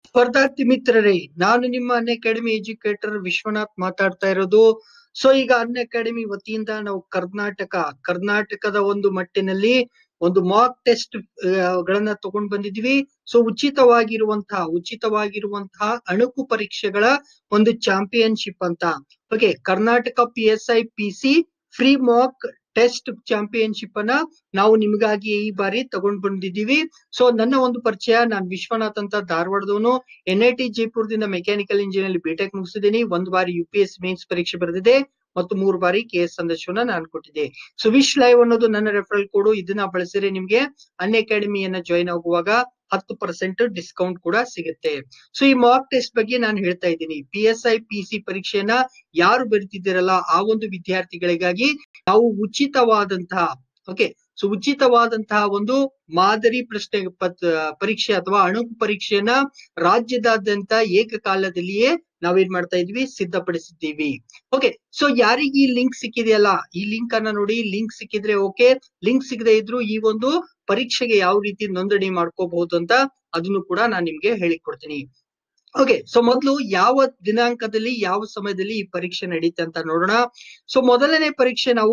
ಸ್ಪರ್ಧಾರ್ಥಿ ಮಿತ್ರರೇ ನಾನು ನಿಮ್ಮ ಅನ್ ಅಕಾಡೆಮಿ ಎಜುಕೇಟರ್ ವಿಶ್ವನಾಥ್ ಮಾತಾಡ್ತಾ ಇರೋದು ಸೊ ಈಗ ಅನ್ ಅಕಾಡೆಮಿ ವತಿಯಿಂದ ನಾವು ಕರ್ನಾಟಕ ಕರ್ನಾಟಕದ ಒಂದು ಮಟ್ಟಿನಲ್ಲಿ ಒಂದು ಮಾಕ್ ಟೆಸ್ಟ್ ಗಳನ್ನ ತಗೊಂಡ್ ಬಂದಿದ್ವಿ ಸೊ ಉಚಿತವಾಗಿರುವಂತಹ ಉಚಿತವಾಗಿರುವಂತಹ ಅಣುಕು ಪರೀಕ್ಷೆಗಳ ಒಂದು ಚಾಂಪಿಯನ್ಶಿಪ್ ಅಂತ okay Karnataka P S I P C free mock test championship ಅನ್ನ ನಾವು ನಿಮಗಾಗಿ ಈ ಬಾರಿ ತಗೊಂಡ್ ಬಂದಿದ್ದೀವಿ ಸೊ ನನ್ನ ಒಂದು ಪರಿಚಯ ನಾನ್ ವಿಶ್ವನಾಥ್ ಅಂತ ಧಾರವಾಡದವನು ಎನ್ ಐ ಟಿ ಜೈಪುರದಿಂದ ಮೆಕ್ಯಾನಿಕಲ್ ಇಂಜಿನಿಯರ್ ಬಿಟೆಕ್ ಮುಗಿಸಿದ್ದೀನಿ ಒಂದು ಬಾರಿ ಯು ಪಿ ಎಸ್ ಮೇನ್ಸ್ ಪರೀಕ್ಷೆ ಬರೆದಿದೆ ಮತ್ತು ಮೂರು ಬಾರಿ ಕೆ ಎಸ್ ಸಂದರ್ಶನ ನಾನು ಕೊಟ್ಟಿದ್ದೆ ಸೊ ವಿಶ್ ಲೈವ್ ಅನ್ನೋದು ನನ್ನ ರೆಫರಲ್ ಕೋಡು ಇದನ್ನ ಬಳಸಿದ್ರೆ ನಿಮ್ಗೆ ಅನ್ ಅಕಾಡೆಮಿಯನ್ನ ಜಾಯಿನ್ ಆಗುವಾಗ ಹತ್ತು ಪರ್ಸೆಂಟ್ ಡಿಸ್ಕೌಂಟ್ ಕೂಡ ಸಿಗುತ್ತೆ ಸೊ ಈ ಮಾಕ್ ಟೆಸ್ಟ್ ಬಗ್ಗೆ ನಾನು ಹೇಳ್ತಾ ಇದ್ದೀನಿ P S I P C ಪರೀಕ್ಷೆಯನ್ನ ಯಾರು ಬರೀತಿದ್ದೀರಲ್ಲ ಆ ಒಂದು ವಿದ್ಯಾರ್ಥಿಗಳಿಗಾಗಿ ನಾವು ಉಚಿತವಾದಂತಹ ಓಕೆ ಸೊ ಉಚಿತವಾದಂತಹ ಒಂದು ಮಾದರಿ ಪ್ರಶ್ನೆ ಪತ್ ಪರೀಕ್ಷೆ ಅಥವಾ ಅಣುಕು ಪರೀಕ್ಷೆಯನ್ನ ರಾಜ್ಯದಾದ್ಯಂತ ಏಕಕಾಲದಲ್ಲಿಯೇ ನಾವೇನ್ ಮಾಡ್ತಾ ಇದ್ವಿ ಸಿದ್ಧಪಡಿಸಿದ್ದೀವಿ ಓಕೆ ಸೊ ಯಾರಿಗೆ ಈ ಲಿಂಕ್ ಸಿಕ್ಕಿದೆಯಲ್ಲ ಈ ಲಿಂಕ್ ಅನ್ನ ನೋಡಿ ಲಿಂಕ್ ಸಿಕ್ಕಿದ್ರೆ ಓಕೆ ಲಿಂಕ್ ಸಿಗದೆ ಇದ್ರು ಈ ಒಂದು ಪರೀಕ್ಷೆಗೆ ಯಾವ ರೀತಿ ನೋಂದಣಿ ಮಾಡ್ಕೋಬಹುದು ಅಂತ ಅದನ್ನು ಕೂಡ ನಾನು ನಿಮ್ಗೆ ಹೇಳಿಕೊಡ್ತೀನಿ ಓಕೆ ಸೊ ಮೊದಲು ಯಾವ ದಿನಾಂಕದಲ್ಲಿ ಯಾವ ಸಮಯದಲ್ಲಿ ಈ ಪರೀಕ್ಷೆ ನಡೀತೆ ಅಂತ ನೋಡೋಣ ಸೊ ಮೊದಲನೇ ಪರೀಕ್ಷೆ ನಾವು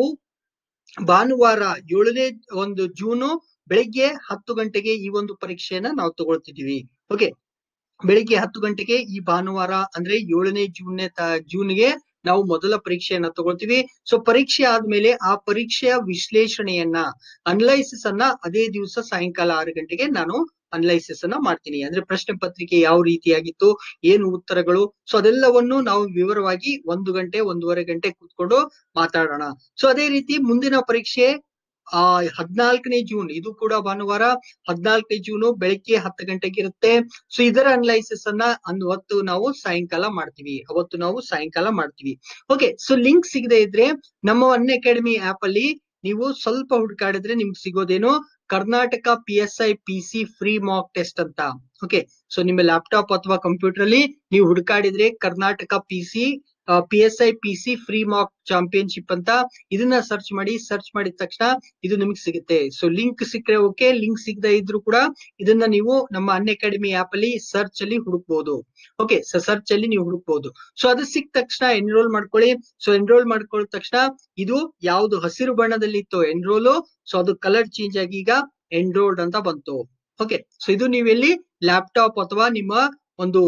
ಭಾನುವಾರ ಏಳನೇ ಒಂದು ಜೂನು ಬೆಳಿಗ್ಗೆ ಹತ್ತು ಗಂಟೆಗೆ ಈ ಒಂದು ಪರೀಕ್ಷೆಯನ್ನ ನಾವು ತಗೊಳ್ತಿದೀವಿ ಓಕೆ ಬೆಳಿಗ್ಗೆ ಹತ್ತು ಗಂಟೆಗೆ ಈ ಭಾನುವಾರ ಅಂದ್ರೆ ಏಳನೇ ಜೂನ್ ಜೂನ್ಗೆ ನಾವು ಮೊದಲ ಪರೀಕ್ಷೆಯನ್ನ ತಗೊಳ್ತೀವಿ ಸೊ ಪರೀಕ್ಷೆ ಆದ್ಮೇಲೆ ಆ ಪರೀಕ್ಷೆಯ ವಿಶ್ಲೇಷಣೆಯನ್ನ ಅನಲೈಸಿಸ್ ಅನ್ನ ಅದೇ ದಿವಸ ಸಾಯಂಕಾಲ ಆರು ಗಂಟೆಗೆ ನಾನು ಅನಲೈಸಿಸ್ ಅನ್ನ ಮಾಡ್ತೀನಿ ಅಂದ್ರೆ ಪ್ರಶ್ನೆ ಪತ್ರಿಕೆ ಯಾವ ರೀತಿಯಾಗಿತ್ತು ಏನು ಉತ್ತರಗಳು ಸೊ ಅದೆಲ್ಲವನ್ನು ನಾವು ವಿವರವಾಗಿ ಒಂದು ಗಂಟೆ ಒಂದೂವರೆ ಗಂಟೆ ಕೂತ್ಕೊಂಡು ಮಾತಾಡೋಣ ಸೊ ಅದೇ ರೀತಿ ಮುಂದಿನ ಪರೀಕ್ಷೆ ಆ ಹದಿನಾಲ್ಕನೇ ಜೂನ್ ಇದು ಕೂಡ ಭಾನುವಾರ ಹದಿನಾಲ್ಕನೇ ಜೂನು ಬೆಳಗ್ಗೆ ಹತ್ತು ಗಂಟೆಗೆ ಇರುತ್ತೆ ಸೊ ಇದರ ಅನಲೈಸಿಸ್ ಅನ್ನ ಅವತ್ತು ನಾವು ಸಾಯಂಕಾಲ ಮಾಡ್ತೀವಿ ಅವತ್ತು ನಾವು ಸಾಯಂಕಾಲ ಮಾಡ್ತೀವಿ ಓಕೆ ಸೊ ಲಿಂಕ್ ಸಿಗದೆ ಇದ್ರೆ ನಮ್ಮ ಅನ್ ಅಕಾಡೆಮಿ ಆಪ್ ಅಲ್ಲಿ ನೀವು ಸ್ವಲ್ಪ ಹುಡುಕಾಡಿದ್ರೆ ನಿಮ್ಗೆ ಸಿಗೋದೇನು Karnataka P S I P C free mock test ಅಂತ ಓಕೆ ಸೊ ನಿಮ್ಮ ಲ್ಯಾಪ್ಟಾಪ್ ಅಥವಾ ಕಂಪ್ಯೂಟರ್ ಅಲ್ಲಿ ನೀವು ಹುಡುಕಾಡಿದ್ರೆ Karnataka P C P S I P C free mock championship ಅಂತ ಇದನ್ನ ಸರ್ಚ್ ಮಾಡಿ ಸರ್ಚ್ ಮಾಡಿದ ತಕ್ಷಣ ಇದು ನಿಮಗೆ ಸಿಗುತ್ತೆ ಸೊ ಲಿಂಕ್ ಸಿಕ್ಕರೆ ಓಕೆ ಲಿಂಕ್ ಸಿಗದೆ ಇದ್ರು ಕೂಡ ಇದನ್ನ ನೀವು ನಮ್ಮ ಅನ್ ಅಕಾಡೆಮಿ ಆಪ್ ಅಲ್ಲಿ ಸರ್ಚ್ ಅಲ್ಲಿ ಹುಡುಕ್ಬಹುದು ಓಕೆ ಸೊ ಸರ್ಚ್ ಅಲ್ಲಿ ನೀವು ಹುಡುಕ್ಬಹುದು ಸೊ ಅದು ಸಿಕ್ಕ ತಕ್ಷಣ ಎನ್ರೋಲ್ ಮಾಡ್ಕೊಳ್ಳಿ ಸೊ ಎನ್ರೋಲ್ ಮಾಡ್ಕೊಳ್ಳೋ ತಕ್ಷಣ ಇದು ಯಾವ್ದು ಹಸಿರು ಬಣ್ಣದಲ್ಲಿ ಇತ್ತು ಎನ್ರೋಲು ಸೊ ಅದು ಕಲರ್ ಚೇಂಜ್ ಆಗಿ ಈಗ ಎನ್ರೋಲ್ಡ್ ಅಂತ ಬಂತು ಓಕೆ ಸೊ ಇದು ನೀವೆಲ್ಲಿ ಲ್ಯಾಪ್ಟಾಪ್ ಅಥವಾ ನಿಮ್ಮ ಒಂದು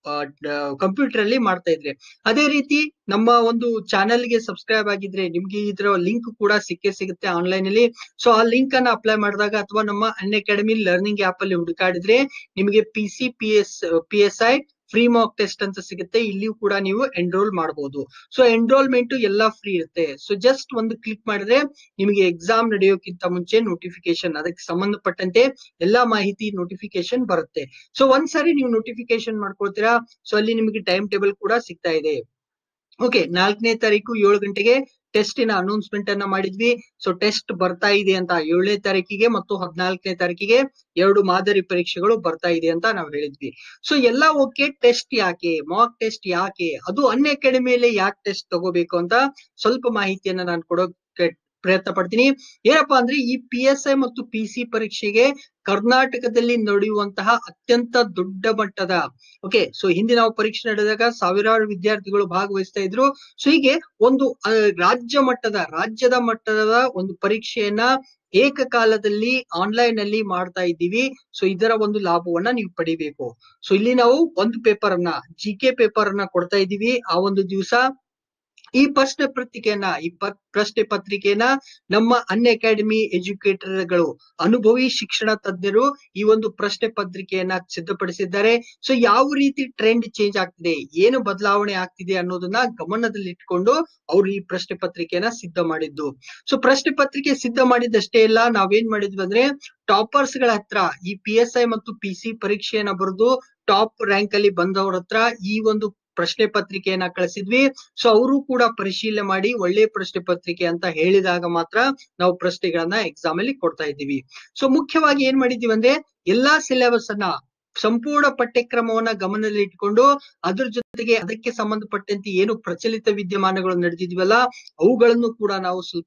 ಕಂಪ್ಯೂಟರ್ ಅಲ್ಲಿ ಮಾಡ್ತಾ ಇದ್ರೆ ಅದೇ ರೀತಿ ನಮ್ಮ ಒಂದು ಚಾನೆಲ್ ಗೆ ಸಬ್ಸ್ಕ್ರೈಬ್ ಆಗಿದ್ರೆ ನಿಮ್ಗೆ ಇದರ ಲಿಂಕ್ ಕೂಡ ಸಿಕ್ಕೇ ಸಿಗುತ್ತೆ ಆನ್ಲೈನ್ ಅಲ್ಲಿ ಸೊ ಆ ಲಿಂಕ್ ಅನ್ನ ಅಪ್ಲೈ ಮಾಡಿದಾಗ ಅಥವಾ ನಮ್ಮ ಅನ್ ಅಕಾಡೆಮಿ ಲರ್ನಿಂಗ್ ಆಪ್ ಅಲ್ಲಿ ಹುಡುಕಾಡಿದ್ರೆ ನಿಮಗೆ P C P S P S I free mock test ಅಂತ ಸಿಗುತ್ತೆ ಇಲ್ಲಿಯೂ ಕೂಡ ನೀವು ಎನ್ರೋಲ್ ಮಾಡಬಹುದು ಸೊ ಎನ್ರೋಲ್ಮೆಂಟ್ ಎಲ್ಲಾ ಫ್ರೀ ಇರುತ್ತೆ ಸೊ ಜಸ್ಟ್ ಒಂದು ಕ್ಲಿಕ್ ಮಾಡಿದ್ರೆ ನಿಮಗೆ ಎಕ್ಸಾಮ್ ನಡೆಯೋಕ್ಕಿಂತ ಮುಂಚೆ ನೋಟಿಫಿಕೇಶನ್ ಅದಕ್ಕೆ ಸಂಬಂಧಪಟ್ಟಂತೆ ಎಲ್ಲಾ ಮಾಹಿತಿ ನೋಟಿಫಿಕೇಶನ್ ಬರುತ್ತೆ ಸೊ ಒಂದ್ಸರಿ ನೀವು ನೋಟಿಫಿಕೇಶನ್ ಮಾಡ್ಕೊಳ್ತೀರಾ ಸೊ ಅಲ್ಲಿ ನಿಮಗೆ ಟೈಮ್ ಟೇಬಲ್ ಕೂಡ ಸಿಗ್ತಾ ಇದೆ ಓಕೆ ನಾಲ್ಕನೇ ತಾರೀಕು ಏಳು ಗಂಟೆಗೆ ಟೆಸ್ಟಿನ ಅನೌನ್ಸ್ಮೆಂಟ್ ಅನ್ನ ಮಾಡಿದ್ವಿ ಸೊ ಟೆಸ್ಟ್ ಬರ್ತಾ ಇದೆ ಅಂತ ಏಳನೇ ತಾರೀಕಿಗೆ ಮತ್ತು ಹದಿನಾಲ್ಕನೇ ತಾರೀಕಿಗೆ ಎರಡು ಮಾದರಿ ಪರೀಕ್ಷೆಗಳು ಬರ್ತಾ ಇದೆ ಅಂತ ನಾವು ಹೇಳಿದ್ವಿ ಸೊ ಎಲ್ಲ ಓಕೆ ಟೆಸ್ಟ್ ಯಾಕೆ ಮಾಕ್ ಟೆಸ್ಟ್ ಯಾಕೆ ಅದು ಅನ್ ಅಕಾಡೆಮಿಯಲ್ಲಿ ಯಾಕೆ ಟೆಸ್ಟ್ ತಗೋಬೇಕು ಅಂತ ಸ್ವಲ್ಪ ಮಾಹಿತಿಯನ್ನ ನಾನು ಕೊಡೋಕೆ ಪ್ರಯತ್ನ ಪಡ್ತೀನಿ ಏನಪ್ಪಾ ಅಂದ್ರೆ ಈ ಪಿ ಎಸ್ ಐ ಮತ್ತು ಪಿ ಸಿ ಪರೀಕ್ಷೆಗೆ ಕರ್ನಾಟಕದಲ್ಲಿ ನಡೆಯುವಂತಹ ಅತ್ಯಂತ ದೊಡ್ಡ ಮಟ್ಟದ ಓಕೆ ಸೊ ಹಿಂದೆ ನಾವು ಪರೀಕ್ಷೆ ನಡೆದಾಗ ಸಾವಿರಾರು ವಿದ್ಯಾರ್ಥಿಗಳು ಭಾಗವಹಿಸ್ತಾ ಇದ್ರು ಸೊ ಹೀಗೆ ಒಂದು ರಾಜ್ಯ ಮಟ್ಟದ ರಾಜ್ಯದ ಮಟ್ಟದ ಒಂದು ಪರೀಕ್ಷೆಯನ್ನ ಏಕಕಾಲದಲ್ಲಿ ಆನ್ಲೈನ್ ಅಲ್ಲಿ ಮಾಡ್ತಾ ಇದ್ದೀವಿ ಸೊ ಇದರ ಒಂದು ಲಾಭವನ್ನ ನೀವು ಪಡಿಬೇಕು ಸೊ ಇಲ್ಲಿ ನಾವು ಒಂದು ಪೇಪರ್ ಅನ್ನ ಜಿ ಕೆ ಪೇಪರ್ ಅನ್ನ ಕೊಡ್ತಾ ಇದ್ದೀವಿ ಆ ಒಂದು ದಿವಸ ಈ ಪ್ರಶ್ನೆ ಪತ್ರಿಕೆಯನ್ನ ಈ ಪ್ರಶ್ನೆ ಪತ್ರಿಕೆಯನ್ನ ನಮ್ಮ ಅನ್ ಅಕಾಡೆಮಿ ಎಜುಕೇಟರ್ಗಳು ಅನುಭವಿ ಶಿಕ್ಷಣ ತಜ್ಞರು ಈ ಒಂದು ಪ್ರಶ್ನೆ ಪತ್ರಿಕೆಯನ್ನ ಸಿದ್ಧಪಡಿಸಿದ್ದಾರೆ ಸೊ ಯಾವ ರೀತಿ ಟ್ರೆಂಡ್ ಚೇಂಜ್ ಆಗ್ತಿದೆ ಏನು ಬದಲಾವಣೆ ಆಗ್ತಿದೆ ಅನ್ನೋದನ್ನ ಗಮನದಲ್ಲಿಟ್ಕೊಂಡು ಅವರು ಈ ಪ್ರಶ್ನೆ ಪತ್ರಿಕೆಯನ್ನ ಸಿದ್ಧ ಮಾಡಿದ್ದು ಸೊ ಪ್ರಶ್ನೆ ಪತ್ರಿಕೆ ಸಿದ್ಧ ಮಾಡಿದ್ದಷ್ಟೇ ಇಲ್ಲ ನಾವೇನ್ ಮಾಡಿದ್ವಿ ಅಂದ್ರೆ ಟಾಪರ್ಸ್ ಗಳ ಹತ್ರ ಈ ಪಿ ಎಸ್ ಐ ಮತ್ತು ಪಿ ಸಿ ಪರೀಕ್ಷೆಯನ್ನ ಬರೆದು ಟಾಪ್ ರ್ಯಾಂಕ್ ಅಲ್ಲಿ ಬಂದವ್ರ ಹತ್ರ ಈ ಒಂದು ಪ್ರಶ್ನೆ ಪತ್ರಿಕೆಯನ್ನ ಕಳಿಸಿದ್ವಿ ಸೊ ಅವರು ಕೂಡ ಪರಿಶೀಲನೆ ಮಾಡಿ ಒಳ್ಳೆ ಪ್ರಶ್ನೆ ಪತ್ರಿಕೆ ಅಂತ ಹೇಳಿದಾಗ ಮಾತ್ರ ನಾವು ಪ್ರಶ್ನೆಗಳನ್ನ ಎಕ್ಸಾಮ್ ಅಲ್ಲಿ ಕೊಡ್ತಾ ಇದ್ದೀವಿ ಸೊ ಮುಖ್ಯವಾಗಿ ಏನ್ ಮಾಡಿದೀವಿ ಅಂದ್ರೆ ಎಲ್ಲಾ ಸಿಲೆಬಸ್ ಅನ್ನ ಸಂಪೂರ್ಣ ಪಠ್ಯಕ್ರಮವನ್ನ ಗಮನದಲ್ಲಿ ಇಟ್ಕೊಂಡು ಅದ್ರ ಜೊತೆಗೆ ಅದಕ್ಕೆ ಸಂಬಂಧಪಟ್ಟಂತೆ ಏನು ಪ್ರಚಲಿತ ವಿದ್ಯಮಾನಗಳು ನಡೆದಿದ್ವಲ್ಲ ಅವುಗಳನ್ನು ಕೂಡ ನಾವು ಸ್ವಲ್ಪ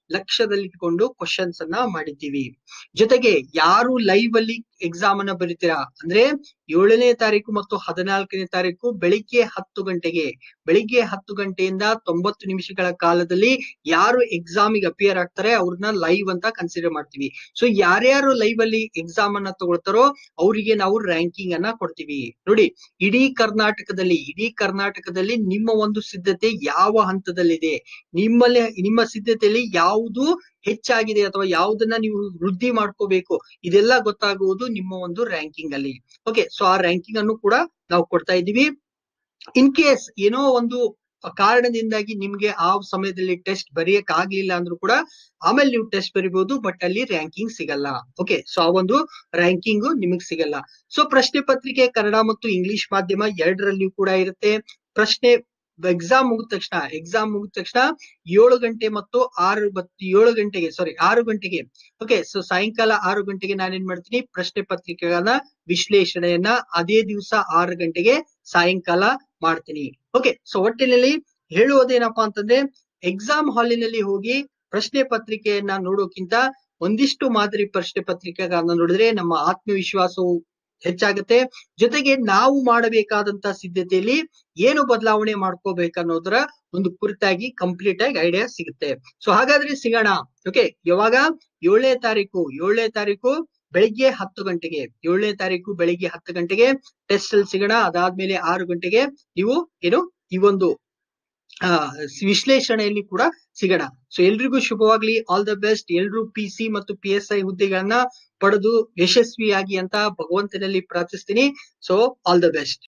ಲಕ್ಷ್ಯದಲ್ಲಿಟ್ಕೊಂಡು ಕ್ವಶನ್ಸ್ ಅನ್ನ ಮಾಡಿದ್ದೀವಿ ಜೊತೆಗೆ ಯಾರು ಲೈವ್ ಅಲ್ಲಿ ಎಕ್ಸಾಮ್ ಅನ್ನ ಬರೀತೀರಾ ಅಂದ್ರೆ ಏಳನೇ ತಾರೀಕು ಮತ್ತು ಹದಿನಾಲ್ಕನೇ ತಾರೀಕು ಬೆಳಿಗ್ಗೆ ಹತ್ತು ಗಂಟೆಗೆ ಬೆಳಿಗ್ಗೆ ಹತ್ತು ಗಂಟೆಯಿಂದ ತೊಂಬತ್ತು ನಿಮಿಷಗಳ ಕಾಲದಲ್ಲಿ ಯಾರು ಎಕ್ಸಾಮಿಗೆ ಅಪಿಯರ್ ಆಗ್ತಾರೆ ಅವ್ರನ್ನ ಲೈವ್ ಅಂತ ಕನ್ಸಿಡರ್ ಮಾಡ್ತೀವಿ ಸೊ ಯಾರ್ಯಾರು ಲೈವ್ ಅಲ್ಲಿ ಎಕ್ಸಾಮ್ ಅನ್ನ ತಗೊಳ್ತಾರೋ ಅವರಿಗೆ ನಾವು ರ್ಯಾಂಕಿಂಗ್ ಅನ್ನ ಕೊಡ್ತೀವಿ ನೋಡಿ ಇಡೀ ಕರ್ನಾಟಕದಲ್ಲಿ ಇಡೀ ಕರ್ನಾಟಕದಲ್ಲಿ ನಿಮ್ಮ ಒಂದು ಸಿದ್ಧತೆ ಯಾವ ಹಂತದಲ್ಲಿದೆ ನಿಮ್ಮಲ್ಲಿ ನಿಮ್ಮ ಸಿದ್ಧತೆಯಲ್ಲಿ ಯಾವುದು ಹೆಚ್ಚಾಗಿದೆ ಅಥವಾ ಯಾವುದನ್ನ ನೀವು ವೃದ್ಧಿ ಮಾಡ್ಕೋಬೇಕು ಇದೆಲ್ಲ ಗೊತ್ತಾಗುವುದು ನಿಮ್ಮ ಒಂದು ರ್ಯಾಂಕಿಂಗ್ ಅಲ್ಲಿ ಓಕೆ ಸೊ ಆ ರ್ಯಾಂಕಿಂಗ್ ಅನ್ನು ಕೂಡ ನಾವು ಕೊಡ್ತಾ ಇದ್ದೀವಿ ಇನ್ ಕೇಸ್ ಏನೋ ಒಂದು ಕಾರಣದಿಂದಾಗಿ ನಿಮ್ಗೆ ಆ ಸಮಯದಲ್ಲಿ ಟೆಸ್ಟ್ ಬರೆಯಕ್ ಆಗ್ಲಿಲ್ಲ ಅಂದ್ರೂ ಕೂಡ ಆಮೇಲೆ ನೀವು ಟೆಸ್ಟ್ ಬರಿಬಹುದು ಬಟ್ ಅಲ್ಲಿ ರ್ಯಾಂಕಿಂಗ್ ಸಿಗಲ್ಲ ಓಕೆ ಸೊ ಆ ಒಂದು ರ್ಯಾಂಕಿಂಗ್ ನಿಮಗ್ ಸಿಗಲ್ಲ ಸೊ ಪ್ರಶ್ನೆ ಪತ್ರಿಕೆ ಕನ್ನಡ ಮತ್ತು ಇಂಗ್ಲಿಷ್ ಮಾಧ್ಯಮ ಎರಡರಲ್ಲಿಯೂ ಕೂಡ ಇರುತ್ತೆ ಪ್ರಶ್ನೆ ಎಕ್ಸಾಮ್ ಮುಗಿದ ತಕ್ಷಣ ಎಕ್ಸಾಮ್ ಮುಗಿದ ತಕ್ಷಣ ಏಳು ಗಂಟೆ ಮತ್ತು ಆರು ಏಳು ಗಂಟೆಗೆ ಸಾರಿ ಆರು ಗಂಟೆಗೆ ಓಕೆ ಸೊ ಸಾಯಂಕಾಲ ಆರು ಗಂಟೆಗೆ ನಾನೇನ್ ಮಾಡ್ತೀನಿ ಪ್ರಶ್ನೆ ಪತ್ರಿಕೆಗಳನ್ನ ವಿಶ್ಲೇಷಣೆಯನ್ನ ಅದೇ ದಿವಸ ಆರು ಗಂಟೆಗೆ ಸಾಯಂಕಾಲ ಮಾಡ್ತೀನಿ ಓಕೆ ಸೊ ಒಟ್ಟಿನಲ್ಲಿ ಹೇಳುವುದೇನಪ್ಪಾ ಅಂತಂದ್ರೆ ಎಕ್ಸಾಮ್ ಹಾಲಿನಲ್ಲಿ ಹೋಗಿ ಪ್ರಶ್ನೆ ಪತ್ರಿಕೆಯನ್ನ ನೋಡೋಕ್ಕಿಂತ ಒಂದಿಷ್ಟು ಮಾದರಿ ಪ್ರಶ್ನೆ ಪತ್ರಿಕೆಗಳನ್ನ ನೋಡಿದ್ರೆ ನಮ್ಮ ಆತ್ಮವಿಶ್ವಾಸವು ಹೆಚ್ಚಾಗುತ್ತೆ ಜೊತೆಗೆ ನಾವು ಮಾಡಬೇಕಾದಂತ ಸಿದ್ಧತೆಯಲ್ಲಿ ಏನು ಬದಲಾವಣೆ ಮಾಡ್ಕೋಬೇಕನ್ನೋದರ ಒಂದು ಕುರಿತಾಗಿ ಕಂಪ್ಲೀಟ್ ಆಗಿ ಐಡಿಯಾ ಸಿಗುತ್ತೆ ಸೊ ಹಾಗಾದ್ರೆ ಸಿಗೋಣ ಓಕೆ ಯಾವಾಗ ಏಳನೇ ತಾರೀಕು ಏಳನೇ ತಾರೀಕು ಬೆಳಿಗ್ಗೆ ಹತ್ತು ಗಂಟೆಗೆ ಏಳನೇ ತಾರೀಕು ಬೆಳಿಗ್ಗೆ ಹತ್ತು ಗಂಟೆಗೆ ಟೆಸ್ಟ್ ಅಲ್ಲಿ ಸಿಗೋಣ ಅದಾದ್ಮೇಲೆ ಆರು ಗಂಟೆಗೆ ನೀವು ಏನು ಈ ಒಂದು ಆ ವಿಶ್ಲೇಷಣೆಯಲ್ಲಿ ಕೂಡ ಸಿಗೋಣ ಸೊ ಎಲ್ರಿಗೂ ಶುಭವಾಗ್ಲಿ ಆಲ್ ದ ಬೆಸ್ಟ್ ಎಲ್ರು ಪಿ ಸಿ ಮತ್ತು ಪಿ ಎಸ್ ಐ ಹುದ್ದೆಗಳನ್ನ ಪಡೆದು ಯಶಸ್ವಿಯಾಗಿ ಅಂತ ಭಗವಂತನಲ್ಲಿ ಪ್ರಾರ್ಥಿಸ್ತೀನಿ ಸೊ ಆಲ್ ದ ಬೆಸ್ಟ್